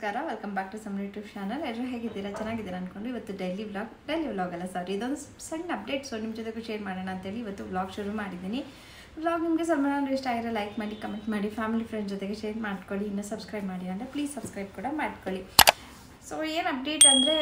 ನಮಸ್ಕಾರ welcome back to some YouTube channel ಎಲ್ಲರೂ ಹೇಗಿದ್ದೀರಾ ಚೆನ್ನಾಗಿದ್ದೀರಾ ಅಂದ್ಕೊಂಡು ಇವತ್ತು ಡೈಲಿ ವ್ಲಾಗ್ ಡೈಲಿ ವ್ಲಾಗ್ ಅಲ್ಲ ಸಾರಿ ಇದೊಂದು ಸಣ್ಣ ಅಪ್ಡೇಟ್ಸು ನಿಮ್ಮ ಜೊತೆಗೂ ಶೇರ್ ಮಾಡೋಣ ಅಂತೇಳಿ ಇವತ್ತು ವ್ಲಾಗ್ ಶುರು ಮಾಡಿದ್ದೀನಿ ವ್ಲಾಗ್ ನಿಮಗೆ ಸ್ವಲ್ಪ ಏನಾದರೂ ಇಷ್ಟ ಆಗಿರೋ ಲೈಕ್ ಮಾಡಿ ಕಮೆಂಟ್ ಮಾಡಿ ಫ್ಯಾಮಿಲಿ ಫ್ರೆಂಡ್ ಜೊತೆಗೆ ಶೇರ್ ಮಾಡ್ಕೊಳ್ಳಿ ಇನ್ನೂ ಸಬ್ಸ್ಕ್ರೈಬ್ ಮಾಡಿ ಅಂದರೆ ಪ್ಲೀಸ್ ಸಬ್ಸ್ಕ್ರೈಬ್ ಕೂಡ ಮಾಡ್ಕೊಳ್ಳಿ ಸೊ ಏನು ಅಪ್ಡೇಟ್ ಅಂದರೆ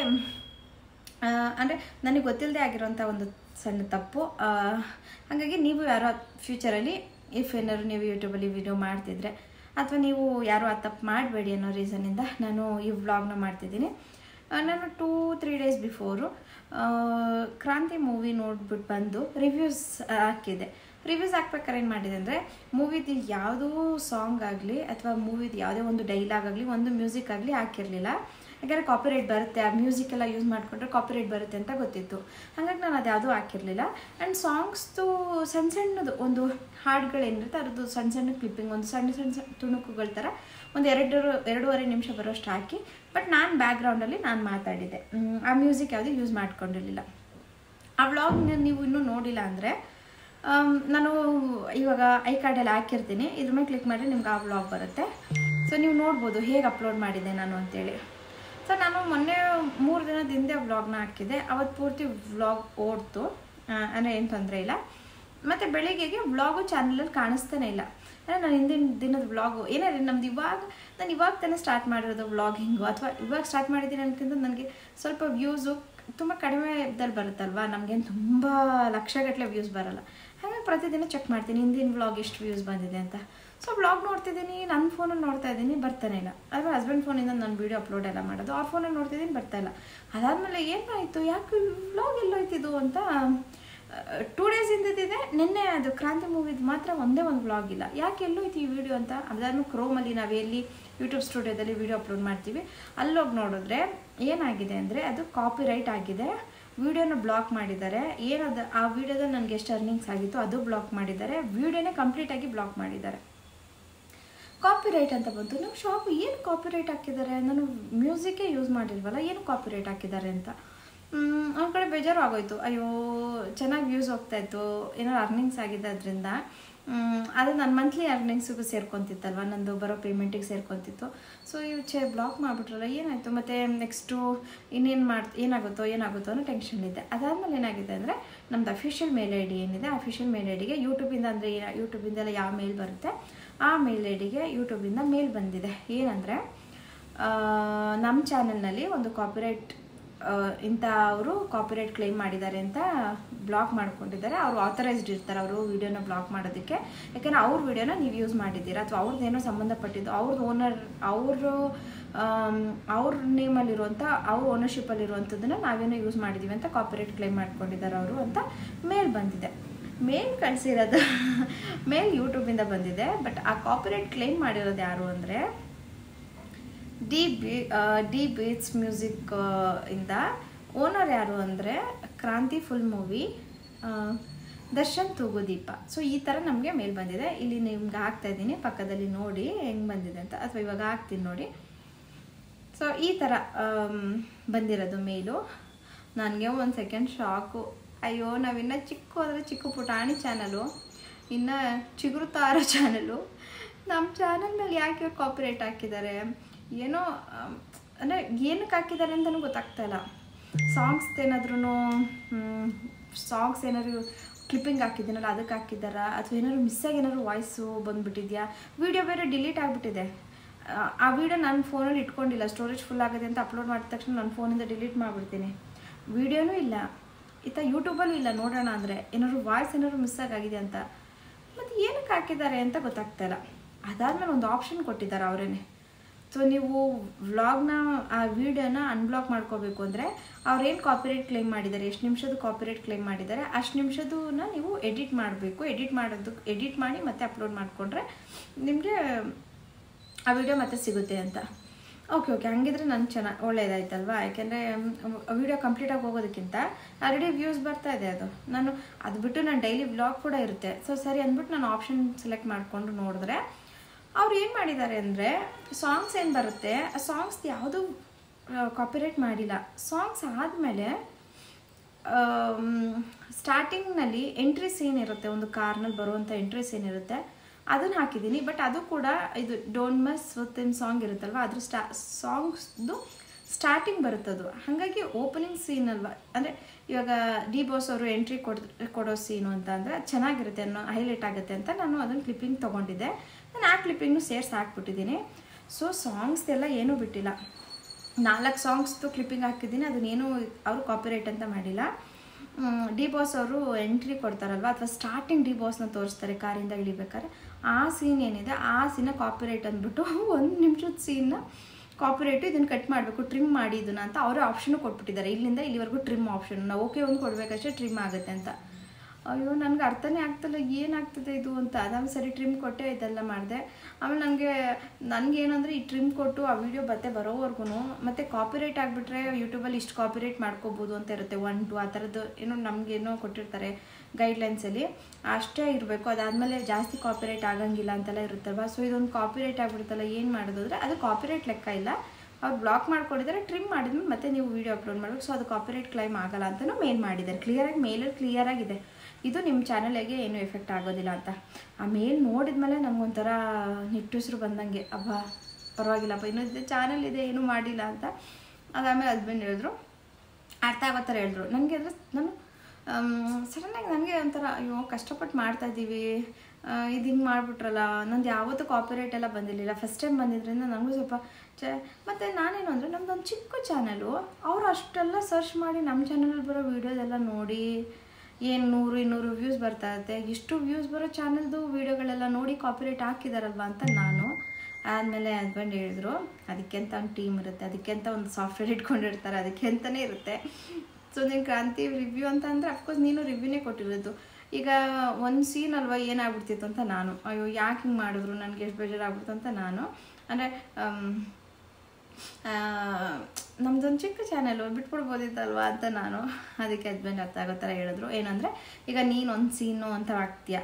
ಅಂದರೆ ನನಗೆ ಗೊತ್ತಿಲ್ಲದೆ ಆಗಿರೋಂಥ ಒಂದು ಸಣ್ಣ ತಪ್ಪು ಆ, ಹಾಗಾಗಿ ನೀವು ಯಾರೋ ಫ್ಯೂಚರಲ್ಲಿ ಇಫ್ ಏನಾದ್ರು ನೀವು ಯೂಟ್ಯೂಬಲ್ಲಿ ವಿಡಿಯೋ ಮಾಡ್ತಿದ್ರೆ ಅಥವಾ ನೀವು ಯಾರು ಆ ತಪ್ಪು ಮಾಡಬೇಡಿ ಅನ್ನೋ ರೀಸನ್ನಿಂದ ನಾನು ಈ ವ್ಲಾಗ್ನ ಮಾಡ್ತಿದ್ದೀನಿ ಆ, ನಾನು two three days before Kranti movie ನೋಡ್ಬಿಟ್ಟು ಬಂದು ರಿವ್ಯೂಸ್ ಹಾಕಿದೆ ರಿವ್ಯೂಸ್ ಹಾಕ್ಬೇಕಾದ್ರೆ ಏನು ಮಾಡಿದೆ ಅಂದರೆ ಮೂವಿದು ಯಾವುದೋ ಸಾಂಗ್ ಆಗಲಿ ಅಥವಾ ಮೂವಿದು ಯಾವುದೇ ಒಂದು ಡೈಲಾಗ್ ಆಗಲಿ ಒಂದು ಮ್ಯೂಸಿಕ್ ಆಗಲಿ ಹಾಕಿರಲಿಲ್ಲ ಯಾಕಂದರೆ ಕಾಪಿರೈಟ್ ಬರುತ್ತೆ ಆ ಮ್ಯೂಸಿಕ್ ಎಲ್ಲ ಯೂಸ್ ಮಾಡಿಕೊಂಡ್ರೆ ಕಾಪಿರೈಟ್ ಬರುತ್ತೆ ಅಂತ ಗೊತ್ತಿತ್ತು ಹಾಗಾಗಿ ನಾನು ಅದು ಯಾವುದೂ ಹಾಕಿರಲಿಲ್ಲ ಆ್ಯಂಡ್ ಸಾಂಗ್ಸ್ದು ಸಣ್ಣ ಸಣ್ಣದು ಒಂದು ಹಾಡುಗಳೇನಿರುತ್ತೆ ಅದ್ರದ್ದು ಸಣ್ಣ ಸಣ್ಣ ಕ್ಲಿಪ್ಪಿಂಗ್ ಒಂದು ಸಣ್ಣ ಸಣ್ಣ ಸಣ್ಣ ತುಣುಕುಗಳ ಥರ ಒಂದು ಎರಡು ಎರಡೂವರೆ ನಿಮಿಷ ಬರೋಷ್ಟು ಹಾಕಿ ಬಟ್ ನಾನು ಬ್ಯಾಕ್ಗ್ರೌಂಡಲ್ಲಿ ನಾನು ಮಾತಾಡಿದ್ದೆ ಮ್, ಆ ಮ್ಯೂಸಿಕ್ ಯಾವುದೂ ಯೂಸ್ ಮಾಡ್ಕೊಂಡಿರಲಿಲ್ಲ ಆ ವ್ಲಾಗ್ನ ನೀವು ಇನ್ನೂ ನೋಡಿಲ್ಲ ಅಂದರೆ ನಾನು ಇವಾಗ ಐ ಕಾರ್ಡಲ್ಲಿ ಹಾಕಿರ್ತೀನಿ ಇದ್ರ ಮೇಲೆ ಕ್ಲಿಕ್ ಮಾಡಿದ್ರೆ ನಿಮ್ಗೆ ಆ ವ್ಲಾಗ್ ಬರುತ್ತೆ ಸೊ ನೀವು ನೋಡ್ಬೋದು ಹೇಗೆ ಅಪ್ಲೋಡ್ ಮಾಡಿದ್ದೆ ನಾನು ಅಂತೇಳಿ ಸೊ ನಾನು ಮೊನ್ನೆ ಮೂರು ದಿನದ ಹಿಂದೆ ವ್ಲಾಗ್ನ ಹಾಕಿದ್ದೆ ಅವತ್ತು ಪೂರ್ತಿ ವ್ಲಾಗ್ ಓಡ್ತು ಅಂದರೆ ಏನು ತೊಂದರೆ ಇಲ್ಲ ಮತ್ತು ಬೆಳಿಗ್ಗೆಗೆ ವ್ಲಾಗು ಚಾನಲಲ್ಲಿ ಕಾಣಿಸ್ತಾನೆ ಇಲ್ಲ ಅಂದರೆ ನಾನು ಹಿಂದಿನ ದಿನದ ವ್ಲಾಗು ಏನೇ ನಮ್ದು ಇವಾಗ ನಾನು ಇವಾಗ ತಾನೇ ಸ್ಟಾರ್ಟ್ ಮಾಡಿರೋದು ವ್ಲಾಗಿಂಗು ಅಥವಾ ಇವಾಗ ಸ್ಟಾರ್ಟ್ ಮಾಡಿದ್ದೀನಿ ಅನ್ನೋಕ್ಕಿಂತ ನನಗೆ ಸ್ವಲ್ಪ ವ್ಯೂಸು ತುಂಬ ಕಡಿಮೆ ಇದ್ದಲ್ಲಿ ಬರುತ್ತಲ್ವಾ ನಮಗೇನು ತುಂಬ ಲಕ್ಷಗಟ್ಟಲೆ ವ್ಯೂಸ್ ಬರಲ್ಲ ಹಾಗಾಗಿ ಪ್ರತಿದಿನ ಚೆಕ್ ಮಾಡ್ತೀನಿ ಹಿಂದಿನ ವ್ಲಾಗ್ ಎಷ್ಟು ವ್ಯೂಸ್ ಬಂದಿದೆ ಅಂತ ಸೊ ವ್ಲಾಗ್ ನೋಡ್ತಿದ್ದೀನಿ ನನ್ನ ಫೋನಲ್ಲಿ ನೋಡ್ತಾ ಇದ್ದೀನಿ ಬರ್ತಾನೆ ಇಲ್ಲ ಅಥವಾ ಹಸ್ಬೆಂಡ್ ಫೋನಿಂದ ನಾನು ವೀಡಿಯೋ ಅಪ್ಲೋಡ್ ಎಲ್ಲ ಮಾಡೋದು ಅವ್ರ ಫೋನಲ್ಲಿ ನೋಡ್ತಿದ್ದೀನಿ ಬರ್ತಾ ಇಲ್ಲ ಅದಾದಮೇಲೆ ಏನಾಯಿತು ಯಾಕೆ ವ್ಲಾಗ್ ಎಲ್ಲೋಯ್ತಿದ್ದು ಅಂತ ಟೂ ಡೇಸ್ ಹಿಂದಿದೆ ನಿನ್ನೆ ಅದು ಕ್ರಾಂತಿ ಮೂವಿದು ಮಾತ್ರ ಒಂದೇ ಒಂದು ವ್ಲಾಗ್ ಇಲ್ಲ ಯಾಕೆ ಎಲ್ಲೋಯ್ತು ಈ ವಿಡಿಯೋ ಅಂತ ಅದಾದ್ಮೇಲೆ ಕ್ರೋಮಲ್ಲಿ ನಾವು ಎಲ್ಲಿ ಯೂಟ್ಯೂಬ್ ಸ್ಟುಡಿಯೋದಲ್ಲಿ ವಿಡಿಯೋ ಅಪ್ಲೋಡ್ ಮಾಡ್ತೀವಿ ಅಲ್ಲೋಗಿ ನೋಡಿದ್ರೆ ಏನಾಗಿದೆ ಅಂದರೆ ಅದು ಕಾಪಿರೈಟ್ ಆಗಿದೆ ವಿಡಿಯೋನ ಬ್ಲಾಕ್ ಮಾಡಿದ್ದಾರೆ ಏನದು ಆ ವಿಡಿಯೋದಲ್ಲಿ ನನಗೆ ಎಷ್ಟು ಅರ್ನಿಂಗ್ಸ್ ಆಗಿತ್ತು ಅದು ಬ್ಲಾಕ್ ಮಾಡಿದ್ದಾರೆ ವಿಡಿಯೋನೇ ಕಂಪ್ಲೀಟಾಗಿ ಬ್ಲಾಕ್ ಮಾಡಿದ್ದಾರೆ ಕಾಪಿರೈಟ್ ಅಂತ ಬಂತು ನಮ್ಮ ಶಾಪ್ ಏನು ಕಾಪಿರೈಟ್ ಹಾಕಿದ್ದಾರೆ ನಾನು ಮ್ಯೂಸಿಕ್ಕೇ ಯೂಸ್ ಮಾಡಿಲ್ವಲ್ಲ ಏನು ಕಾಪಿರೈಟ್ ಹಾಕಿದ್ದಾರೆ ಅಂತ ಆ ಕಡೆ ಬೇಜಾರು ಆಗೋಯ್ತು ಅಯ್ಯೋ ಚೆನ್ನಾಗಿ ವ್ಯೂಸ್ ಹೋಗ್ತಾ ಇತ್ತು ಏನೋ ಅರ್ನಿಂಗ್ಸ್ ಆಗಿದೆ ಅದರಿಂದ ಅದು ನನ್ನ ಮಂತ್ಲಿ ಅರ್ನಿಂಗ್ಸಿಗೂ ಸೇರ್ಕೊತಿತ್ತಲ್ವ ನಂದು ಬರೋ ಪೇಮೆಂಟಿಗೆ ಸೇರ್ಕೊತಿತ್ತು ಸೊ ಇವು ಚೇ ಬ್ಲಾಕ್ ಮಾಡಿಬಿಟ್ರಲ್ಲ ಏನಾಯಿತು ಮತ್ತು ನೆಕ್ಸ್ಟು ಇನ್ನೇನು ಮಾಡಿ ಏನಾಗುತ್ತೋ ಏನಾಗುತ್ತೋ ಅನ್ನೋ ಟೆನ್ಷನ್ ಇದೆ ಅದಾದಮೇಲೆ ಏನಾಗಿದೆ ಅಂದರೆ ನಮ್ಮದು ಅಫಿಷಿಯಲ್ ಮೇಲ್ ಐ ಡಿ ಏನಿದೆ ಅಫಿಷಿಯಲ್ ಮೇಲ್ ಐ ಡಿಗೆ ಯೂಟ್ಯೂಬಿಂದ ಅಂದರೆ ಯೂಟ್ಯೂಬಿಂದೆಲ್ಲ ಯಾವ ಮೇಲ್ ಬರುತ್ತೆ ಆ ಮೇಲ್ ಐ ಡಿಗೆ ಯೂಟ್ಯೂಬಿಂದ ಮೇಲ್ ಬಂದಿದೆ ಏನಂದರೆ ನಮ್ಮ ಚಾನಲ್ನಲ್ಲಿ ಒಂದು ಕಾಪಿರೈಟ್ ಇಂಥ ಅವರು ಕಾಪಿರೈಟ್ ಕ್ಲೈಮ್ ಮಾಡಿದ್ದಾರೆ ಅಂತ ಬ್ಲಾಕ್ ಮಾಡ್ಕೊಂಡಿದ್ದಾರೆ ಅವರು ಆಥರೈಸ್ಡ್ ಇರ್ತಾರೆ ಅವರು ವಿಡಿಯೋನ ಬ್ಲಾಕ್ ಮಾಡೋದಕ್ಕೆ ಯಾಕೆಂದರೆ ಅವ್ರ ವಿಡಿಯೋನ ನೀವು ಯೂಸ್ ಮಾಡಿದ್ದೀರಾ ಅಥವಾ ಅವ್ರದ್ದು ಏನೋ ಸಂಬಂಧಪಟ್ಟಿದ್ದು ಅವ್ರದ್ದು ಓನರ್ ಅವರು ಅವ್ರ ನೇಮಲ್ಲಿರುವಂಥ ಅವ್ರ ಓನರ್ಶಿಪ್ಪಲ್ಲಿರುವಂಥದ್ದನ್ನು ನಾವೇನೋ ಯೂಸ್ ಮಾಡಿದ್ದೀವಿ ಅಂತ ಕಾಪಿರೈಟ್ ಕ್ಲೈಮ್ ಮಾಡ್ಕೊಂಡಿದ್ದಾರೆ ಅವರು ಅಂತ ಮೇಲ್ ಬಂದಿದೆ ಮೇಲ್ ಕಳಿಸಿರೋದು ಮೇಲ್ ಯೂಟ್ಯೂಬಿಂದ ಬಂದಿದೆ ಬಟ್ ಆ ಕಾಪಿರೈಟ್ ಕ್ಲೈಮ್ ಮಾಡಿರೋದು ಯಾರು ಅಂದರೆ D B D beats music ಇಂದ ಓನರ್ ಯಾರು ಅಂದರೆ Kranti full movie Darshan Thoogudeepa so ಈ ಥರ ನಮಗೆ ಮೇಲ್ ಬಂದಿದೆ ಇಲ್ಲಿ ನಿಮ್ಗೆ ಹಾಕ್ತಾ ಇದ್ದೀನಿ ಪಕ್ಕದಲ್ಲಿ ನೋಡಿ ಹೆಂಗೆ ಬಂದಿದೆ ಅಂತ ಅಥವಾ ಇವಾಗ ಹಾಕ್ತೀನಿ ನೋಡಿ ಸೊ ಈ ಥರ ಬಂದಿರೋದು ಮೇಲು ನನಗೆ ಒಂದು ಸೆಕೆಂಡ್ ಶಾಕು ಅಯ್ಯೋ ನಾವಿನ್ನು ಚಿಕ್ಕ ಹೋದರೆ ಚಿಕ್ಕ ಪುಟಾಣಿ ಚಾನಲು ಇನ್ನು ಚಿಗುರುತ್ತಾ ಇರೋ ಚಾನಲು ನಮ್ಮ ಚಾನಲ್ ಮೇಲೆ ಯಾಕೆ ಇವ್ರು ಕಾಪಿರೇಟ್ ಹಾಕಿದ್ದಾರೆ ಏನೋ ಅಂದರೆ ಏನಕ್ಕೆ ಹಾಕಿದ್ದಾರೆ ಅಂತಲೂ ಗೊತ್ತಾಗ್ತಾ ಇಲ್ಲ ಸಾಂಗ್ಸ್ ಏನಾದ್ರೂ ಸಾಂಗ್ಸ್ ಏನಾದ್ರು ಕ್ಲಿಪ್ಪಿಂಗ್ ಹಾಕಿದ್ದೀನಲ್ಲ ಅದಕ್ಕೆ ಹಾಕಿದ್ದಾರಾ ಅಥವಾ ಏನಾದ್ರು ಮಿಸ್ಸಾಗಿ ಏನಾದ್ರು ವಾಯ್ಸು ಬಂದುಬಿಟ್ಟಿದ್ಯಾ ವಿಡಿಯೋ ಬೇರೆ ಡಿಲೀಟ್ ಆಗಿಬಿಟ್ಟಿದೆ ಆ ವಿಡಿಯೋ ನನ್ನ ಫೋನಲ್ಲಿ ಇಟ್ಕೊಂಡಿಲ್ಲ ಸ್ಟೋರೇಜ್ ಫುಲ್ ಆಗಿದೆ ಅಂತ ಅಪ್ಲೋಡ್ ಮಾಡಿದ ತಕ್ಷಣ ನನ್ನ ಫೋನಿಂದ ಡಿಲೀಟ್ ಮಾಡಿಬಿಡ್ತೀನಿ ವಿಡಿಯೋನೂ ಇಲ್ಲ ಇತ್ತ ಯೂಟ್ಯೂಬಲ್ಲೂ ಇಲ್ಲ ನೋಡೋಣ ಅಂದರೆ ಏನಾದ್ರು ವಾಯ್ಸ್ ಏನಾದ್ರು ಮಿಸ್ ಆಗಿದೆ ಅಂತ ಮತ್ತು ಏನಕ್ಕೆ ಹಾಕಿದ್ದಾರೆ ಅಂತ ಗೊತ್ತಾಗ್ತಾ ಇಲ್ಲ ಅದಾದಮೇಲೆ ಒಂದು ಆಪ್ಷನ್ ಕೊಟ್ಟಿದ್ದಾರೆ ಅವರೇನೆ ಸೊ ನೀವು ವ್ಲಾಗ್ನ ಆ ವಿಡಿಯೋನ ಅನ್ಬ್ಲಾಕ್ ಮಾಡ್ಕೋಬೇಕು ಅಂದರೆ ಅವ್ರೇನು ಕಾಪಿರೈಟ್ ಕ್ಲೈಮ್ ಮಾಡಿದ್ದಾರೆ ಎಷ್ಟು ನಿಮಿಷದ ಕಾಪಿರೈಟ್ ಕ್ಲೈಮ್ ಮಾಡಿದ್ದಾರೆ ಅಷ್ಟು ನಿಮಿಷದನ್ನ ನೀವು ಎಡಿಟ್ ಮಾಡಬೇಕು ಎಡಿಟ್ ಮಾಡೋದು ಎಡಿಟ್ ಮಾಡಿ ಮತ್ತೆ ಅಪ್ಲೋಡ್ ಮಾಡಿಕೊಂಡ್ರೆ ನಿಮಗೆ ಆ ವಿಡಿಯೋ ಮತ್ತೆ ಸಿಗುತ್ತೆ ಅಂತ ಓಕೆ ಓಕೆ ಹಂಗಿದ್ರೆ ನನಗೆ ಚೆನ್ನಾಗಿ ಒಳ್ಳೇದಾಯ್ತಲ್ವಾ ಯಾಕೆಂದರೆ ವಿಡಿಯೋ ಕಂಪ್ಲೀಟಾಗಿ ಹೋಗೋದಕ್ಕಿಂತ ಆಲ್ರೆಡಿ ವ್ಯೂಸ್ ಬರ್ತಾ ಇದೆ ಅದು ನಾನು ಅದು ಬಿಟ್ಟು ನಾನು ಡೈಲಿ ವ್ಲಾಗ್ ಕೂಡ ಇರುತ್ತೆ ಸೊ ಸರಿ ಅಂದ್ಬಿಟ್ಟು ನಾನು ಆಪ್ಷನ್ ಸೆಲೆಕ್ಟ್ ಮಾಡಿಕೊಂಡು ನೋಡಿದ್ರೆ ಅವ್ರು ಏನು ಮಾಡಿದ್ದಾರೆ ಅಂದರೆ ಸಾಂಗ್ಸ್ ಏನು ಬರುತ್ತೆ ಆ ಸಾಂಗ್ಸ್ ಯಾವುದೂ ಕಾಪಿರೈಟ್ ಮಾಡಿಲ್ಲ ಸಾಂಗ್ಸ್ ಆದಮೇಲೆ ಸ್ಟಾರ್ಟಿಂಗ್ನಲ್ಲಿ ಎಂಟ್ರೀಸ್ ಏನಿರುತ್ತೆ ಒಂದು ಕಾರ್ನಲ್ಲಿ ಬರುವಂಥ ಎಂಟ್ರೀಸ್ ಏನಿರುತ್ತೆ ಅದನ್ನು ಹಾಕಿದ್ದೀನಿ ಬಟ್ ಅದು ಕೂಡ ಇದು ಡೋಂಟ್ ಮಸ್ ವಿತ್ ಇನ್ ಸಾಂಗ್ ಇರುತ್ತಲ್ವ ಅದ್ರ ಸ್ಟಾ ಸಾಂಗ್ಸ್ದು ಸ್ಟಾರ್ಟಿಂಗ್ ಬರುತ್ತದು ಹಾಗಾಗಿ ಓಪನಿಂಗ್ ಸೀನ್ ಅಲ್ವಾ ಅಂದರೆ ಇವಾಗ ಡಿ ಬಾಸ್ ಅವರು ಎಂಟ್ರಿ ಕೊಡ್ ಕೊಡೋ ಸೀನು ಅಂತ ಅಂದರೆ ಚೆನ್ನಾಗಿರುತ್ತೆ ಅನ್ನೋ ಹೈಲೈಟ್ ಆಗುತ್ತೆ ಅಂತ ನಾನು ಅದನ್ನು ಕ್ಲಿಪ್ಪಿಂಗ್ ತೊಗೊಂಡಿದ್ದೆ ನಾನು ಆ ಕ್ಲಿಪ್ಪಿಂಗ್ನು ಸೇರ್ಸಿ ಹಾಕ್ಬಿಟ್ಟಿದ್ದೀನಿ ಸೊ ಸಾಂಗ್ಸ್ದೆಲ್ಲ ಏನೂ ಬಿಟ್ಟಿಲ್ಲ ನಾಲ್ಕು ಸಾಂಗ್ಸ್ದು ಕ್ಲಿಪ್ಪಿಂಗ್ ಹಾಕಿದ್ದೀನಿ ಅದನ್ನೇನು ಅವರು ಕಾಪಿರೈಟ್ ಅಂತ ಮಾಡಿಲ್ಲ ಡಿ ಬಾಸ್ ಅವರು ಎಂಟ್ರಿ ಕೊಡ್ತಾರಲ್ವ ಅಥವಾ ಸ್ಟಾರ್ಟಿಂಗ್ ಡಿ ಬಾಸ್ನ ತೋರಿಸ್ತಾರೆ ಕಾರಿಂದ ಇಳಿಬೇಕಾದ್ರೆ ಆ ಸೀನ್ ಏನಿದೆ ಆ ಸೀನ ಕಾಪಿರೈಟ್ ಅಂದ್ಬಿಟ್ಟು ಒಂದು ನಿಮಿಷದ ಸೀನ್ನ ಕಾಪಿರೈಟು ಇದನ್ನು ಕಟ್ ಮಾಡಬೇಕು ಟ್ರಿಮ್ ಮಾಡಿ ಇದನ್ನ ಅಂತ ಅವರೇ ಆಪ್ಷನು ಕೊಟ್ಬಿಟ್ಟಿದ್ದಾರೆ ಇಲ್ಲಿಂದ ಇಲ್ಲಿವರೆಗೂ ಟ್ರಿಮ್ ಆಪ್ಷನ್ ನಾವು ಓಕೆ ಒಂದು ಕೊಡಬೇಕಷ್ಟೇ ಟ್ರಿಮ್ ಆಗುತ್ತೆ ಅಂತ ಅಯ್ಯೋ ನನಗೆ ಅರ್ಥನೇ ಆಗ್ತಿಲ್ಲ ಏನಾಗ್ತದೆ ಇದು ಅಂತ ಅದಾದ ಸರಿ ಟ್ರಿಮ್ ಕೊಟ್ಟೆ ಇದೆಲ್ಲ ಮಾಡಿದೆ ಆಮೇಲೆ ನನಗೆ ನನಗೇನಂದರೆ ಈ ಟ್ರಿಮ್ ಕೊಟ್ಟು ಆ ವಿಡಿಯೋ ಬತ್ತೆ ಬರೋವರೆಗೂ ಮತ್ತು ಕಾಪಿರೈಟ್ ಆಗಿಬಿಟ್ರೆ ಯೂಟ್ಯೂಬಲ್ಲಿ ಇಷ್ಟು ಕಾಪಿರೈಟ್ ಮಾಡ್ಕೋಬೋದು ಅಂತ ಇರುತ್ತೆ ಒನ್ ಟು ಆ ಥರದ್ದು ಏನೋ ನಮಗೇನೋ ಕೊಟ್ಟಿರ್ತಾರೆ ಗೈಡ್ಲೈನ್ಸಲ್ಲಿ ಅಷ್ಟೇ ಇರಬೇಕು ಅದಾದಮೇಲೆ ಜಾಸ್ತಿ ಕಾಪಿರೈಟ್ ಆಗಂಗಿಲ್ಲ ಅಂತೆಲ್ಲ ಇರುತ್ತಲ್ವ ಸೊ ಇದೊಂದು ಕಾಪಿರೈಟ್ ಆಗಿಬಿಡುತ್ತಲ್ಲ ಏನು ಮಾಡೋದು ಅಂದರೆ ಅದು ಕಾಪಿರೈಟ್ ಲೆಕ್ಕ ಇಲ್ಲ ಅವ್ರು ಬ್ಲಾಕ್ ಮಾಡ್ಕೊಂಡಿದ್ದಾರೆ ಟ್ರಿಮ್ ಮಾಡಿದ್ಮೇಲೆ ಮತ್ತೆ ನೀವು ವೀಡಿಯೋ ಅಪ್ಲೋಡ್ ಮಾಡಬೇಕು ಸೊ ಅದು ಕಾಪಿರೈಟ್ ಕ್ಲೈಮ್ ಆಗಲ್ಲ ಅಂತಲೂ ಮೇಲ್ ಮಾಡಿದ್ದಾರೆ ಕ್ಲಿಯರಾಗಿ ಮೇಲಲ್ಲಿ ಕ್ಲಿಯರಾಗಿದೆ ಇದು ನಿಮ್ಮ ಚಾನಲಿಗೆ ಏನು ಎಫೆಕ್ಟ್ ಆಗೋದಿಲ್ಲ ಅಂತ ಆ ಮೇಲ್ ನೋಡಿದ್ಮೇಲೆ ನನಗೊಂಥರ ನಿಟ್ಟುಸಿರು ಬಂದಂಗೆ ಅಬ್ಬ ಪರವಾಗಿಲ್ಲಪ್ಪ ಇನ್ನೊಂದು ಚಾನಲ್ ಇದೆ ಏನೂ ಮಾಡಿಲ್ಲ ಅಂತ ಅದಾದಮೇಲೆ ಹಸ್ಬೆಂಡ್ ಹೇಳಿದ್ರು ಅರ್ಥ ಆಗೋ ಥರ ಹೇಳಿದ್ರು ನನಗೆ ಅಂದರೆ ನಾನು ಸಡನ್ನಾಗಿ ನನಗೆ ಒಂಥರ ಅಯ್ಯೋ ಕಷ್ಟಪಟ್ಟು ಮಾಡ್ತಾ ಇದ್ದೀವಿ ಇದು ಹಿಂಗೆ ಮಾಡಿಬಿಟ್ರಲ್ಲ ನಂದು ಯಾವತ್ತೂ ಕಾಪಿರೈಟ್ ಎಲ್ಲ ಬಂದಿರಲಿಲ್ಲ ಫಸ್ಟ್ ಟೈಮ್ ಬಂದಿದ್ದರಿಂದ ನನಗೂ ಸ್ವಲ್ಪ ಚ ಮತ್ತು ನಾನೇನು ಅಂದರೆ ನಮ್ಮದೊಂದು ಚಿಕ್ಕ ಚಾನಲು ಅವರು ಅಷ್ಟೆಲ್ಲ ಸರ್ಚ್ ಮಾಡಿ ನಮ್ಮ ಚಾನಲಲ್ಲಿ ಬರೋ ವೀಡಿಯೋದೆಲ್ಲ ನೋಡಿ ಏನು ನೂರು ಇನ್ನೂರು ವ್ಯೂಸ್ ಬರ್ತಾ ಇರುತ್ತೆ ಇಷ್ಟು ವ್ಯೂಸ್ ಬರೋ ಚಾನಲ್ದು ವೀಡಿಯೋಗಳೆಲ್ಲ ನೋಡಿ ಕಾಪಿರೈಟ್ ಹಾಕಿದಾರಲ್ವ ಅಂತ ನಾನು ಆದಮೇಲೆ ಹಸ್ಬೆಂಡ್ ಹೇಳಿದ್ರು ಅದಕ್ಕೆ ಅಂತ ಒಂದು ಟೀಮ್ ಇರುತ್ತೆ ಅದಕ್ಕೆ ಅಂತ ಒಂದು ಸಾಫ್ಟ್ವೇರ್ ಇಟ್ಕೊಂಡಿರ್ತಾರೆ ಅದಕ್ಕೆ ಅಂತಲೇ ಇರುತ್ತೆ ಸೊ ನೀನು ಕ್ರಾಂತಿ ರಿವ್ಯೂ ಅಂತ ಅಂದರೆ ಅಫ್ಕೋರ್ಸ್ ನೀನು ರಿವ್ಯೂನೇ ಕೊಟ್ಟಿರೋದು ಈಗ ಒಂದು ಸೀನ್ ಅಲ್ವಾ ಏನಾಗ್ಬಿಡ್ತಿತ್ತು ಅಂತ ನಾನು ಅಯ್ಯೋ ಯಾಕೆ ಹಿಂಗೆ ಮಾಡಿದ್ರು ನನಗೆ ಎಷ್ಟು ಬೇಜಾರಾಗ್ಬಿಡ್ತು ಅಂತ ನಾನು ಅಂದರೆ ನಮ್ದೊಂದು ಚಿಕ್ಕ ಚಾನಲು ಬಿಟ್ಬಿಡ್ಬೋದಿತ್ತಲ್ವಾ ಅಂತ ನಾನು ಅದಕ್ಕೆ ಹಸ್ಬೆಂಡ್ ಅರ್ಥ ಆಗೋ ಥರ ಹೇಳಿದ್ರು ಏನಂದರೆ ಈಗ ನೀನು ಒಂದು ಸೀನು ಅಂತ ಆಗ್ತೀಯ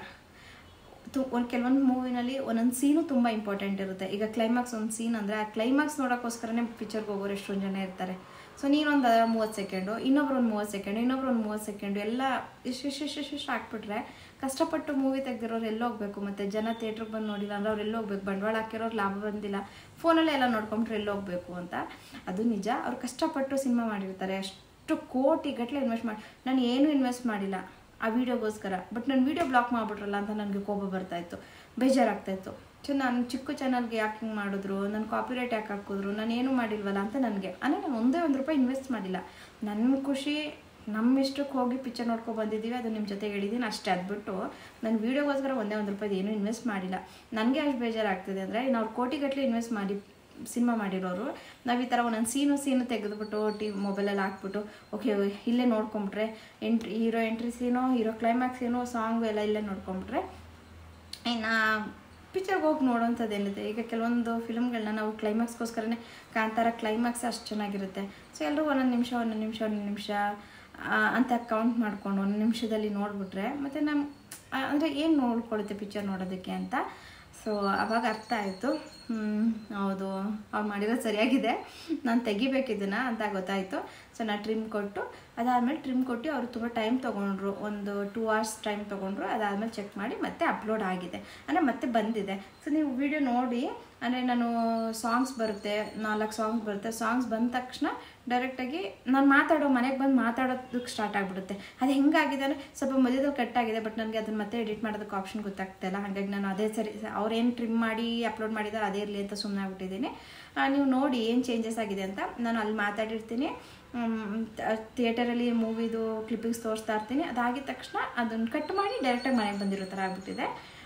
ತು ಒಂದು ಕೆಲವೊಂದು ಮೂವಿನಲ್ಲಿ ಒಂದೊಂದು ಸೀನು ತುಂಬ ಇಂಪಾರ್ಟೆಂಟ್ ಇರುತ್ತೆ ಈಗ ಕ್ಲೈಮ್ಯಾಕ್ಸ್ ಒಂದು ಸೀನ್ ಅಂದರೆ ಆ ಕ್ಲೈಮ್ಯಾಕ್ಸ್ ನೋಡೋಕ್ಕೋಸ್ಕರನೇ ಪಿಕ್ಚರ್ಗೆ ಹೋಗೋರು ಎಷ್ಟೊಂದು ಜನ ಇರ್ತಾರೆ ಸೊ ನೀನೊಂದು ಮೂವತ್ತು ಸೆಕೆಂಡು ಇನ್ನೊಬ್ರು ಒಂದು ಮೂವತ್ತು ಸೆಕೆಂಡು ಇನ್ನೊಬ್ರು ಒಂದು ಮೂವತ್ತು ಸೆಕೆಂಡು ಎಲ್ಲ ಇಷ್ಟು ಇಷ್ಟು ಇಷ್ಟು ಇಷ್ಟು ಹಾಕ್ಬಿಟ್ರೆ ಕಷ್ಟಪಟ್ಟು ಮೂವಿ ತೆಗ್ದಿರೋರು ಎಲ್ಲಿ ಹೋಗ್ಬೇಕು ಮತ್ತು ಜನ ಥಿಯೇಟ್ರಿಗೆ ಬಂದು ನೋಡಿಲ್ಲ ಅಂದ್ರೆ ಅವ್ರು ಎಲ್ಲಿ ಹೋಗ್ಬೇಕು ಬಂಡವಾಳ ಹಾಕಿರೋರು ಲಾಭ ಬಂದಿಲ್ಲ ಫೋನಲ್ಲೇ ಎಲ್ಲ ನೋಡ್ಕೊಂಡ್ರೆ ಎಲ್ಲಿ ಹೋಗ್ಬೇಕು ಅಂತ ಅದು ನಿಜ ಅವ್ರು ಕಷ್ಟಪಟ್ಟು ಸಿನಿಮಾ ಮಾಡಿರ್ತಾರೆ ಅಷ್ಟು ಕೋಟಿ ಗಟ್ಟಲೆ ಇನ್ವೆಸ್ಟ್ ಮಾಡಿ ನಾನು ಏನೂ ಇನ್ವೆಸ್ಟ್ ಮಾಡಿಲ್ಲ ಆ ವಿಡಿಯೋಗೋಸ್ಕರ ಬಟ್ ನಾನು ವೀಡಿಯೋ ಬ್ಲಾಕ್ ಮಾಡಿಬಿಟ್ರಲ್ಲ ಅಂತ ನನಗೆ ಕೋಪ ಬರ್ತಾಯಿತ್ತು ಬೇಜಾರಾಗ್ತಾಯಿತ್ತು ಸೊ ನಾನು ಚಿಕ್ಕ ಚಾನಲ್ಗೆ ಯಾಕೆ ಹಿಂಗೆ ಮಾಡಿದ್ರು ನನ್ನ ಕಾಪಿರೈಟ್ ಯಾಕೆ ಹಾಕಿದ್ರು ನಾನು ಏನೂ ಮಾಡಿಲ್ವಲ್ಲ ಅಂತ ನನಗೆ ಅಂದರೆ ನಾನು ಒಂದೇ ಒಂದು ರೂಪಾಯಿ ಇನ್ವೆಸ್ಟ್ ಮಾಡಿಲ್ಲ ನನ್ನ ಖುಷಿ ನಮ್ಮ ಇಷ್ಟಕ್ಕೆ ಹೋಗಿ ಪಿಕ್ಚರ್ ನೋಡ್ಕೊ ಬಂದಿದ್ದೀವಿ ಅದು ನಿಮ್ಮ ಜೊತೆ ಹೇಳಿದ್ದೀನಿ ಅಷ್ಟೇ ಅದ್ಬಿಟ್ಟು ನಾನು ವೀಡಿಯೋಗೋಸ್ಕರ ಒಂದೇ ಒಂದು ರೂಪಾಯಿ ಏನೂ ಇನ್ವೆಸ್ಟ್ ಮಾಡಿಲ್ಲ ನನಗೆ ಅಷ್ಟು ಬೇಜಾರಾಗ್ತಿದೆ ಅಂದರೆ ನಾವು ಕೋಟಿಗಟ್ಟಲೆ ಇನ್ವೆಸ್ಟ್ ಮಾಡಿ ಸಿನಿಮಾ ಮಾಡಿರೋರು ನಾವು ಈ ಥರ ಒಂದೊಂದು ಸೀನು ಸೀನು ತೆಗೆದುಬಿಟ್ಟು ಟಿ ಮೊಬೈಲಲ್ಲಿ ಹಾಕ್ಬಿಟ್ಟು ಓಕೆ ಇಲ್ಲೇ ನೋಡ್ಕೊಂಬಿಟ್ರೆ ಎಂಟ್ರಿ ಹೀರೋ ಎಂಟ್ರಿ ಸೀನೋ ಹೀರೋ ಕ್ಲೈಮ್ಯಾಕ್ಸ್ ಏನೋ ಸಾಂಗು ಎಲ್ಲ ಇಲ್ಲೇ ನೋಡ್ಕೊಂಬಿಟ್ರೆ ಇನ್ನು ಪಿಕ್ಚರ್ಗೆ ಹೋಗಿ ನೋಡೋಂಥದ್ದು ಏನಿದೆ ಈಗ ಕೆಲವೊಂದು ಫಿಲ್ಮ್ಗಳನ್ನ ನಾವು ಕ್ಲೈಮ್ಯಾಕ್ಸ್ಗೋಸ್ಕರನೇ ಕಾಂತಾರ ಕ್ಲೈಮ್ಯಾಕ್ಸ್ ಅಷ್ಟು ಚೆನ್ನಾಗಿರುತ್ತೆ ಸೊ ಎಲ್ಲರೂ ಒಂದೊಂದು ನಿಮಿಷ ಒಂದೊಂದು ನಿಮಿಷ ಒಂದೊಂದು ನಿಮಿಷ ಅಂತ ಕೌಂಟ್ ಮಾಡ್ಕೊಂಡು ಒಂದು ನಿಮಿಷದಲ್ಲಿ ನೋಡಿಬಿಟ್ರೆ ಮತ್ತು ನಮ್ಮ ಅಂದರೆ ಏನು ನೋಡ್ಕೊಳ್ಳುತ್ತೆ ಪಿಕ್ಚರ್ ನೋಡೋದಕ್ಕೆ ಅಂತ ಸೊ ಅವಾಗ ಅರ್ಥ ಆಯಿತು ಹೌದು ಅವ್ರು ಮಾಡಿರೋದು ಸರಿಯಾಗಿದೆ ನಾನು ತೆಗಿಬೇಕಿದ್ದನ್ನು ಅಂತ ಗೊತ್ತಾಯಿತು ಸೊ ನಾನು ಟ್ರಿಮ್ ಕೊಟ್ಟು ಅದಾದಮೇಲೆ ಟ್ರಿಮ್ ಕೊಟ್ಟು ಅವರು ತುಂಬ ಟೈಮ್ ತೊಗೊಂಡ್ರು ಒಂದು ಟೂ ಅವರ್ಸ್ ಟೈಮ್ ತೊಗೊಂಡ್ರು ಅದಾದಮೇಲೆ ಚೆಕ್ ಮಾಡಿ ಮತ್ತೆ ಅಪ್ಲೋಡ್ ಆಗಿದೆ ಅಂದರೆ ಮತ್ತೆ ಬಂದಿದೆ ಸೊ ನೀವು ವಿಡಿಯೋ ನೋಡಿ ಅಂದರೆ ನಾನು ಸಾಂಗ್ಸ್ ಬರುತ್ತೆ ನಾಲ್ಕು ಸಾಂಗ್ಸ್ ಬರುತ್ತೆ ಸಾಂಗ್ಸ್ ಬಂದ ತಕ್ಷಣ ಡೈರೆಕ್ಟಾಗಿ ನಾನು ಮಾತಾಡೋ ಮನೆಗೆ ಬಂದು ಮಾತಾಡೋದಕ್ಕೆ ಸ್ಟಾರ್ಟ್ ಆಗಿಬಿಡುತ್ತೆ ಅದು ಹೆಂಗಾಗಿದೆ ಅಂದರೆ ಸ್ವಲ್ಪ ಮಧ್ಯದಲ್ಲಿ ಕಟ್ ಆಗಿದೆ ಬಟ್ ನನಗೆ ಅದನ್ನು ಮತ್ತೆ ಎಡಿಟ್ ಮಾಡೋದಕ್ಕೆ ಆಪ್ಷನ್ ಗೊತ್ತಾಗ್ತಾಯಿಲ್ಲ ಹಾಗಾಗಿ ನಾನು ಅದೇ ಸರಿ ಅವ್ರೇನು ಟ್ರಿಮ್ ಮಾಡಿ ಅಪ್ಲೋಡ್ ಮಾಡಿದ್ದಾರೆ ಅದೇ ಇರಲಿ ಅಂತ ಸುಮ್ಮನೆ ಆಗ್ಬಿಟ್ಟಿದ್ದೀನಿ ನೀವು ನೋಡಿ ಏನು ಚೇಂಜಸ್ ಆಗಿದೆ ಅಂತ ನಾನು ಅಲ್ಲಿ ಮಾತಾಡಿರ್ತೀನಿ ಥಿಯೇಟರಲ್ಲಿ ಮೂವಿದು ಕ್ಲಿಪ್ಪಿಂಗ್ಸ್ ತೋರಿಸ್ತಾ ಇರ್ತೀನಿ ಅದಾಗಿದ ತಕ್ಷಣ ಅದನ್ನು ಕಟ್ ಮಾಡಿ ಡೈರೆಕ್ಟಾಗಿ ಮನೆಗೆ ಬಂದಿರೋ ಥರ ಆಗಿಬಿಟ್ಟಿದೆ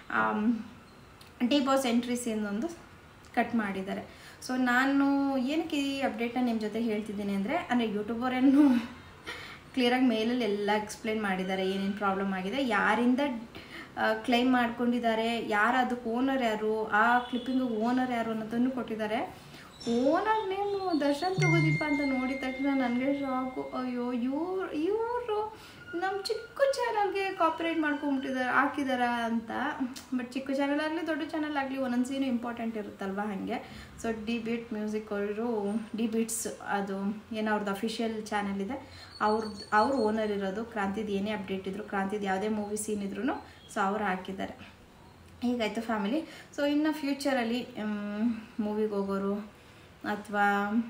ಡಿ ಬಾಸ್ ಎಂಟ್ರಿ ಸೀನೊಂದು ಕಟ್ ಮಾಡಿದ್ದಾರೆ ಸೊ ನಾನು ಏನಕ್ಕೆ ಈ ಅಪ್ಡೇಟ್ನ ನಿಮ್ಮ ಜೊತೆ ಹೇಳ್ತಿದ್ದೀನಿ ಅಂದರೆ ಅಂದರೆ ಯೂಟ್ಯೂಬರೇನು ಕ್ಲಿಯರಾಗಿ ಮೇಲಲ್ಲಿ ಎಲ್ಲ ಎಕ್ಸ್ಪ್ಲೇನ್ ಮಾಡಿದ್ದಾರೆ ಏನೇನು ಪ್ರಾಬ್ಲಮ್ ಆಗಿದೆ ಯಾರಿಂದ ಕ್ಲೈಮ್ ಮಾಡ್ಕೊಂಡಿದ್ದಾರೆ ಯಾರು ಅದಕ್ಕೆ ಓನರ್ ಯಾರು ಆ ಕ್ಲಿಪ್ಪಿಂಗಿಗೆ ಓನರ್ ಯಾರು ಅನ್ನೋದನ್ನು ಕೊಟ್ಟಿದ್ದಾರೆ ಓನರ್ ನೇಮು ದರ್ಶನ್ ತಗೋದೀಪ ಅಂತ ನೋಡಿದ ತಕ್ಷಣ ನನಗೆ ಶಾಕು ಅಯ್ಯೋ ಇವ್ರು ಇವರು ನಮ್ಮ ಚಿಕ್ಕ ಚಾನಲ್ಗೆ ಕಾಪರೇಟ್ ಮಾಡ್ಕೊಂಬಿಟ್ಟಿದ್ದಾರೆ ಹಾಕಿದಾರ ಅಂತ ಬಟ್ ಚಿಕ್ಕ ಚಾನಲ್ ಆಗಲಿ ದೊಡ್ಡ ಚಾನಲ್ ಆಗಲಿ ಒಂದೊಂದು ಸೀನು ಇಂಪಾರ್ಟೆಂಟ್ ಇರುತ್ತಲ್ವ ಹಾಗೆ ಸೊ ಡಿ ಬೀಟ್ ಮ್ಯೂಸಿಕ್ ಅವರು ಡಿ ಬೀಟ್ಸ್ ಅದು ಏನೋ ಅವ್ರದ್ದು ಅಫಿಷಿಯಲ್ ಚಾನಲ್ ಇದೆ ಅವ್ರದ್ದು ಅವ್ರು ಓನರ್ ಇರೋದು ಕ್ರಾಂತಿದು ಏನೇ ಅಪ್ಡೇಟ್ ಇದ್ರು ಕ್ರಾಂತಿದು ಯಾವುದೇ ಮೂವಿ ಸೀನ್ ಇದ್ರೂ ಸೊ ಅವ್ರು ಹಾಕಿದ್ದಾರೆ ಹೀಗಾಯಿತು ಫ್ಯಾಮಿಲಿ ಸೊ ಇನ್ನು ಫ್ಯೂಚರಲ್ಲಿ ಮೂವಿಗೆ ಹೋಗೋರು ಅಥವಾ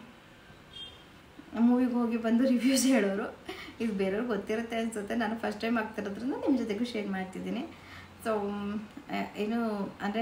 ಮೂವಿಗೆ ಹೋಗಿ ಬಂದು ರಿವ್ಯೂಸ್ ಹೇಳೋರು ಇದು ಬೇರೆಯವ್ರಿಗೆ ಗೊತ್ತಿರುತ್ತೆ ಅನಿಸುತ್ತೆ ನಾನು ಫಸ್ಟ್ ಟೈಮ್ ಆಗ್ತಿರೋದ್ರಿಂದ ನಿಮ್ಮ ಜೊತೆಗೂ ಶೇರ್ ಮಾಡ್ತಿದ್ದೀನಿ ಸೊ ಏನು ಅಂದರೆ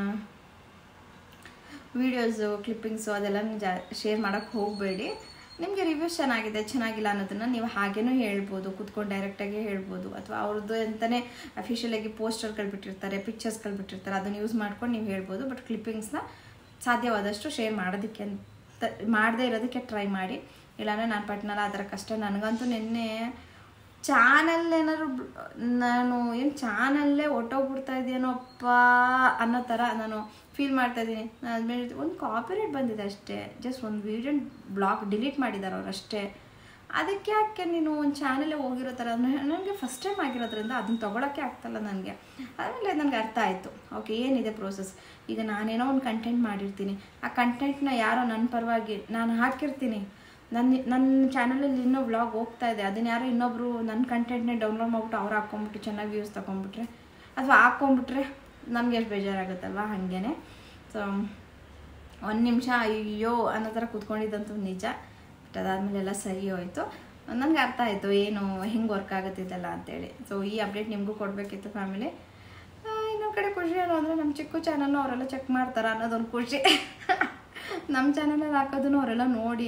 ವೀಡಿಯೋಸು ಕ್ಲಿಪ್ಪಿಂಗ್ಸು ಅದೆಲ್ಲ ಜಾ ಶೇರ್ ಮಾಡೋಕ್ಕೆ ಹೋಗಬೇಡಿ ನಿಮಗೆ ರಿವ್ಯೂಸ್ ಚೆನ್ನಾಗಿದೆ ಚೆನ್ನಾಗಿಲ್ಲ ಅನ್ನೋದನ್ನು ನೀವು ಹಾಗೇನೂ ಹೇಳ್ಬೋದು ಕೂತ್ಕೊಂಡು ಡೈರೆಕ್ಟಾಗಿ ಹೇಳ್ಬೋದು ಅಥವಾ ಅವ್ರದ್ದು ಅಂತಲೇ ಅಫಿಷಿಯಲಾಗಿ ಪೋಸ್ಟರ್ಗಳು ಬಿಟ್ಟಿರ್ತಾರೆ ಪಿಕ್ಚರ್ಸ್ಗಳು ಬಿಟ್ಟಿರ್ತಾರೆ ಅದನ್ನು ಯೂಸ್ ಮಾಡ್ಕೊಂಡು ನೀವು ಹೇಳ್ಬೋದು ಬಟ್ ಕ್ಲಿಪ್ಪಿಂಗ್ಸ್ನ ಸಾಧ್ಯವಾದಷ್ಟು ಶೇರ್ ಮಾಡೋದಕ್ಕೆ ಅಂತ ಮಾಡದೇ ಇರೋದಕ್ಕೆ ಟ್ರೈ ಮಾಡಿ ಇಲ್ಲಾಂದರೆ ನಾನು ಪಟ್ನಲ್ಲ ಆ ಥರ ಕಷ್ಟ ನನಗಂತೂ ನಿನ್ನೆ ಚಾನಲ್ ಏನಾದ್ರು ನಾನು ಏನು ಚಾನಲ್ಲೇ ಹೊಟ್ಟೋಗ್ಬಿಡ್ತಾ ಇದೆಯೇನೋಪ್ಪ ಅನ್ನೋ ಥರ ನಾನು ಫೀಲ್ ಮಾಡ್ತಾ ಇದ್ದೀನಿ ಅದ್ಮೇಲೆ ಒಂದು ಕಾಪಿರೇಟ್ ಬಂದಿದೆ ಅಷ್ಟೇ ಜಸ್ಟ್ ಒಂದು ವೀಡಿಯೋ ಬ್ಲಾಗ್ ಡಿಲೀಟ್ ಮಾಡಿದ್ದಾರೆ ಅವ್ರು ಅಷ್ಟೇ ಅದಕ್ಕೆ ಯಾಕೆ ನೀನು ಒಂದು ಚಾನಲ್ಲೇ ಹೋಗಿರೋ ಥರ ನನಗೆ ಫಸ್ಟ್ ಟೈಮ್ ಆಗಿರೋದ್ರಿಂದ ಅದನ್ನ ತೊಗೊಳಕ್ಕೆ ಆಗ್ತಾಯಿಲ್ಲ ನನಗೆ ಆಮೇಲೆ ನನಗೆ ಅರ್ಥ ಆಯಿತು ಓಕೆ ಏನಿದೆ ಪ್ರೋಸೆಸ್ ಈಗ ನಾನೇನೋ ಒಂದು ಕಂಟೆಂಟ್ ಮಾಡಿರ್ತೀನಿ ಆ ಕಂಟೆಂಟ್ನ ಯಾರೋ ನನ್ನ ಪರವಾಗಿ ನಾನು ಹಾಕಿರ್ತೀನಿ ನನ್ನ ನನ್ನ ಚಾನಲಲ್ಲಿ ಇನ್ನೂ ವ್ಲಾಗ್ ಹೋಗ್ತಾ ಇದೆ ಅದನ್ನ ಯಾರೋ ಇನ್ನೊಬ್ಬರು ನನ್ನ ಕಂಟೆಂಟ್ನೇ ಡೌನ್ಲೋಡ್ ಮಾಡ್ಬಿಟ್ಟು ಅವ್ರು ಹಾಕ್ಕೊಂಬಿಟ್ಟು ಚೆನ್ನಾಗಿ ವ್ಯೂಸ್ ತೊಗೊಂಬಿಟ್ರೆ ಅಥವಾ ಹಾಕ್ಕೊಂಬಿಟ್ರೆ ನಮ್ಗೆ ಎಷ್ಟು ಬೇಜಾರಾಗುತ್ತಲ್ವ ಹಾಗೇ ಸೊ ಒಂದು ನಿಮಿಷ ಅಯ್ಯೋ ಅನ್ನೋ ಥರ ಕೂತ್ಕೊಂಡಿದ್ದಂತೂ ನಿಜ ಬಟ್ ಅದಾದಮೇಲೆ ಎಲ್ಲ ಸರಿ ಹೋಯಿತು ನನಗೆ ಅರ್ಥ ಆಯಿತು ಏನು ಹೆಂಗೆ ವರ್ಕ್ ಆಗುತ್ತಿದ್ದಲ್ಲ ಅಂತೇಳಿ ಸೊ ಈ ಅಪ್ಡೇಟ್ ನಿಮಗೂ ಕೊಡಬೇಕಿತ್ತು ಫ್ಯಾಮಿಲಿ ಇನ್ನೊಂದು ಕಡೆ ಖುಷಿ ಏನೋ ಅಂದರೆ ನಮ್ಮ ಚಿಕ್ಕ ಚಾನಲ್ನ ಅವರೆಲ್ಲ ಚೆಕ್ ಮಾಡ್ತಾರೆ ಅನ್ನೋದೊಂದು ಖುಷಿ ನಮ್ಮ ಚಾನಲಲ್ಲಿ ಹಾಕೋದನ್ನು ಅವರೆಲ್ಲ ನೋಡಿ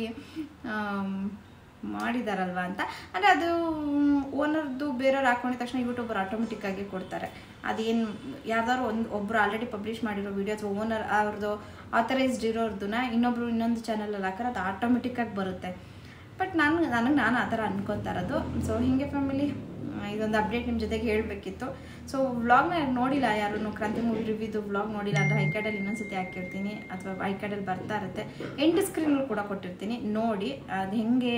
ಮಾಡಿದಾರಲ್ವ ಅಂತ ಅಂದರೆ ಅದು ಓನರ್ದು ಬೇರೆಯವ್ರು ಹಾಕೊಂಡಿದ ತಕ್ಷಣ ಯೂಟ್ಯೂಬರ್ ಆಟೋಮೆಟಿಕ್ಕಾಗಿ ಕೊಡ್ತಾರೆ ಅದೇನು ಯಾವ್ದಾದ್ರು ಒಂದು ಒಬ್ಬರು ಆಲ್ರೆಡಿ ಪಬ್ಲಿಷ್ ಮಾಡಿರೋ ವೀಡಿಯೋ ಅಥವಾ ಓನರ್ ಅವ್ರದ್ದು ಆಥರೈಸ್ಡ್ ಇರೋರ್ದನ್ನ ಇನ್ನೊಬ್ರು ಇನ್ನೊಂದು ಚಾನಲಲ್ಲಿ ಹಾಕಿದ್ರೆ ಅದು ಆಟೋಮೆಟಿಕ್ಕಾಗಿ ಬರುತ್ತೆ ಬಟ್ ನಾನು ನನಗೆ ನಾನು ಆ ಥರ ಅನ್ಕೊತಾ ಇರೋದು ಸೊ ಹೀಗೆ ಫ್ಯಾಮಿಲಿ ಇದೊಂದು ಅಪ್ಡೇಟ್ ನಿಮ್ಮ ಜೊತೆಗೆ ಹೇಳಬೇಕಿತ್ತು ಸೊ ವ್ಲಾಗ್ನ ನೋಡಿಲ್ಲ ಯಾರು ಕ್ರಾಂತಿ ಮೂವಿ ರಿವ್ಯೂದು ವ್ಲಾಗ್ ನೋಡಿಲ್ಲ ಅಂದರೆ ಐಕಾರ್ಡಲ್ಲಿ ಇನ್ನೊಂದ್ಸತಿ ಹಾಕಿರ್ತೀನಿ ಅಥವಾ ಐಕಾರ್ಡಲ್ಲಿ ಬರ್ತಾ ಇರುತ್ತೆ ಎಂಟು ಸ್ಕ್ರೀನಲ್ಲಿ ಕೂಡ ಕೊಟ್ಟಿರ್ತೀನಿ ನೋಡಿ ಅದು ಹೆಂಗೆ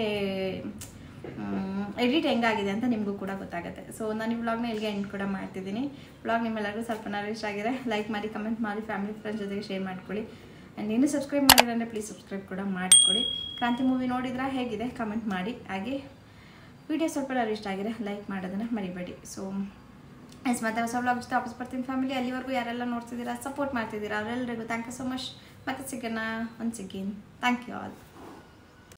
ಎಡಿಟ್ ಹೆಂಗಾಗಿದೆ ಅಂತ ನಿಮಗೂ ಕೂಡ ಗೊತ್ತಾಗುತ್ತೆ ಸೊ ನಾನು ಈ ವ್ಲಾಗ್ನ ಇಲ್ಲಿಗೆ ಎಂಡ್ ಕೂಡ ಮಾಡ್ತಿದ್ದೀನಿ ವ್ಲಾಗ್ ನಿಮ್ಮೆಲ್ಲರಿಗೂ ಸ್ವಲ್ಪ ಇಷ್ಟ ಆಗಿದೆ ಲೈಕ್ ಮಾಡಿ ಕಮೆಂಟ್ ಮಾಡಿ ಫ್ಯಾಮಿಲಿ ಫ್ರೆಂಡ್ಸ್ ಜೊತೆಗೆ ಶೇರ್ ಮಾಡ್ಕೊಳ್ಳಿ ಆ್ಯಂಡ್ ಇನ್ನೂ ಸಬ್ಸ್ಕ್ರೈಬ್ ಮಾಡಿಲ್ಲ ಅಂದರೆ ಪ್ಲೀಸ್ ಸಬ್ಸ್ಕ್ರೈಬ್ ಕೂಡ ಮಾಡಿಕೊಡಿ ಕ್ರಾಂತಿ ಮೂವಿ ನೋಡಿದ್ರೆ ಹೇಗಿದೆ ಕಮೆಂಟ್ ಮಾಡಿ ಹಾಗೆ ವಿಡಿಯೋ ಸ್ವಲ್ಪ ಎಲ್ಲರೂ ಇಷ್ಟ ಆಗಿದೆ ಲೈಕ್ ಮಾಡೋದನ್ನು ಮರಿಬೇಡಿ ಸೊ ಎಸ್ ಮತ್ತೆ ಹೊಸ ವ್ಲಾಗ್ ಜೊತೆ ವಾಪಸ್ ಬರ್ತೀನಿ ಫ್ಯಾಮಿಲಿ ಅಲ್ಲಿವರೆಗೂ ಯಾರೆಲ್ಲ ನೋಡ್ತಿದ್ದೀರಾ ಸಪೋರ್ಟ್ ಮಾಡ್ತಿದ್ದೀರಾ ಅವರೆಲ್ಲರಿಗೂ ಥ್ಯಾಂಕ್ ಯು ಸೊ ಮಚ್ ಮತ್ತೆ ಸಿಗೋಣ once again thank you all